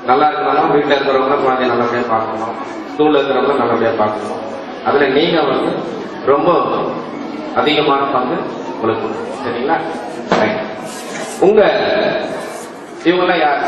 நல்லா இருக்கணும் வீட்டில் இருக்கிறவங்க குழந்தைய நல்லபடியா பார்க்கணும் ஸ்கூல்ல இருக்கிறவங்க நல்லபடியா பார்க்கணும் அதுல நீங்க வந்து ரொம்ப அதிகமான பங்கு உங்களுக்கு உண்டு. சரிங்களா Right. உங்க இவங்கெல்லாம் யார்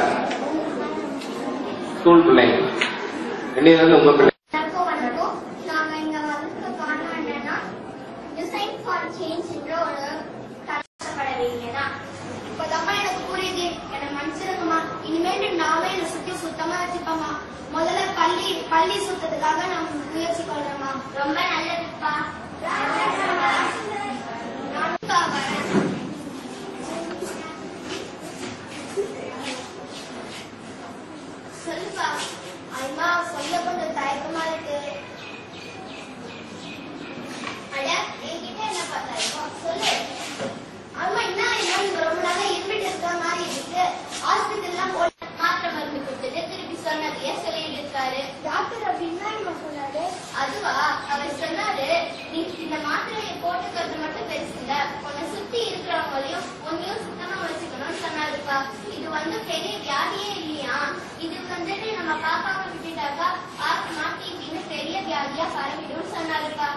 ஸ்கூல் பிள்ளைங்க இன்னைக்கு உங்க பிள்ளை வணக்கம் வணக்கம் நாங்க இங்க வந்ததுக்கு காரணம் என்னன்னா டிசைன் ஃபார் சேஞ்ச்ன்ற ஒரு கஷ்டப்பட வேண்டியதான் இப்போதாம்மா எனக்கு புரியுது என்னை மன்னிச்சிருங்கம்மா இனிமேட்டு நாமே என்னை சுத்தி சுத்தமா வச்சுப்போம்மா முதல்ல பள்ளி பள்ளி சுத்தத்துக்காக நான் முயற்சி பண்றேம்மா ரொம்ப நல்லதுப்பா நானும்ப்பா வரேன் சொல்லுப்பா அம்மா சொல்ல கொஞ்சம் தயக்கமா இருக்கு அட என்கிட்ட என்ன பார்த்தா சொல்லு அம்மா என்ன என்ன நீங்க ரொம்ப நாளா இருந்துட்டு இருக்க மாதிரி இருக்கு ஹாஸ்பிட்டல்லாம் போய் மாத்திரை மருந்து கொடுத்துட்டு திருப்பி சொன்னதையே சொல்லிட்டு இருக்காரு டாக்டர் அப்படின்னா என்ன சொன்னாரு அதுவா அவர் சொன்னாரு நீ இந்த மாத்திரையை போட்டுக்கிறது மட்டும் பெருசு இல்ல உன்னை சுத்தி இருக்கிறவங்களையும் உன்னையும் சுத்தமா வச்சுக்கணும்னு சொன்னாருப்பா இது வந்து பெரிய வியாதியே இல்லையா இது வந்துட்டு நம்ம பாப்பாவை விட்டுட்டாக்கா பார்த்து மாத்தி இப்படின்னு பெரிய வியாதியா பரவிடும் சொன்னாருப்பா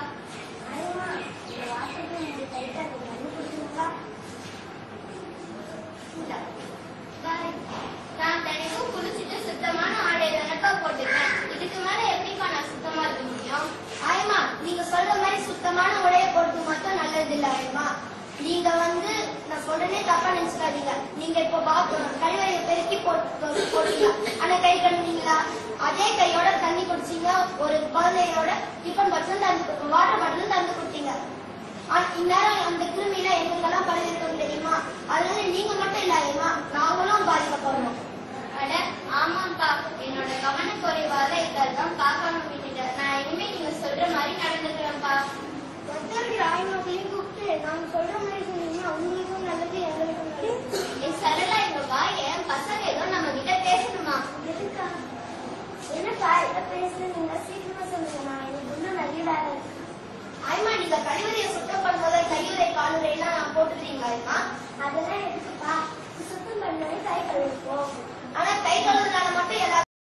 நான் தினைக்கும் குளிச்சுட்டு சுத்தமான ஆடை தானப்பா போட்டுக்கிறேன் இதுக்கு மேல எப்படிப்பா நான் சுத்தமா இருக்க முடியும் ஆயமா நீங்க சொல்ற மாதிரி சுத்தமான உடைய போடுறது மட்டும் நல்லது இல்ல ஆயமா நீங்க வந்து நான் சொல்றேனே தப்பா நினைச்சுக்காதீங்க நீங்க இப்போ பாக்கணும் கழிவறையை பெருக்கி போட்டு போடுங்க ஆனா கை கழுவுனீங்களா அதே கையோட தண்ணி குடிச்சீங்க ஒரு குழந்தையோட டிஃபன் பாட்டிலும் தந்து வாட்டர் பாட்டிலும் தந்து கொடுத்தீங்க ஆனா, இந்நேரம் அந்த கிருமியில எங்களுக்கெல்லாம் பரவிருக்கும் தெரியுமா அதனால நீங்க மட்டும் இல்லாதீமா நாங்களும் பாதிக்கப்படுறோம் அட ஆமாப்பா என்னோட கவனக்குறைவால இதெல்லாம் பார்க்காம விட்டுட்டேன் நான் இனிமே நீங்க சொல்ற மாதிரி நடந்துக்கிறேன்ப்பா மற்றவர்கள் ஆய்வுகளையும் கூப்பிட்டு நாங்க சொல்ற மாதிரி சொன்னீங்கன்னா உங்களுக்கும் நல்லது எங்களுக்கும் நல்லது என் சரளா எங்க வாய பசங்க ஏதோ நம்ம கிட்ட பேசணுமா எதுக்கா என்னப்பா இதை பேசுறீங்க சீக்கிரமா சொல்லுங்க நான் எனக்கு இன்னும் நிறைய வேலை இருக்கு ஆய்மா நீங்க கழிவறையை சுத்தம் பண்ணும்போது கையுறை காலுறை எல்லாம் நான் போட்டுக்கிறீங்களா ஆய்மா அதெல்லாம் எதுக்குப்பா சுத்தம் பண்ணவே கை கழுவிப்போம் ஆனா கை கழுவுறதுனால மட்டும் எல்லாரும்